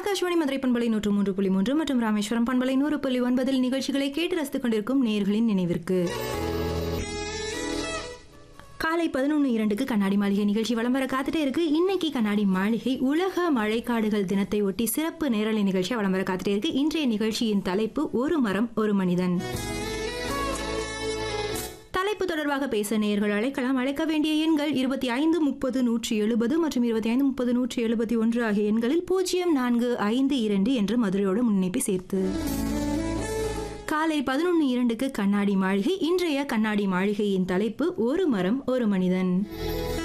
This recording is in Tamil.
ஆகாஷ்வாணி மதுரை பண்பலை நூற்று மூன்று புள்ளி மூன்று மற்றும் ராமேஸ்வரம் பண்பலை நூறு புள்ளி ஒன்பதில் நிகழ்ச்சிகளை கேட்டு ரசித்துக் கொண்டிருக்கும் நேயர்களின் நினைவிற்கு காலை பதினொன்று இரண்டுக்கு கண்ணாடி மாளிகை நிகழ்ச்சி வலம் வர காத்துட்டே இருக்கு இன்னைக்கு கண்ணாடி மாளிகை உலக மழைக்காடுகள் தினத்தை ஒட்டி சிறப்பு நேரலை நிகழ்ச்சியா வலம் வர காத்துட்டே இருக்கு இன்றைய நிகழ்ச்சியின் தலைப்பு ஒரு மரம் ஒரு மனிதன் தலைப்பு தொடர்பாக பேச நேயர்கள் அழைக்கலாம் அழைக்க வேண்டிய எண்கள் இருபத்தி ஐந்து முப்பது நூற்றி எழுபது மற்றும் இருபத்தி ஐந்து முப்பது நூற்றி எழுபத்தி ஒன்று ஆகிய எண்களில் பூஜ்ஜியம் நான்கு ஐந்து இரண்டு என்று மதுரையோட முன்னிப்பை சேர்த்து காலை பதினொன்று இரண்டுக்கு கண்ணாடி மாளிகை இன்றைய கண்ணாடி மாளிகையின் தலைப்பு ஒரு மரம் ஒரு மனிதன்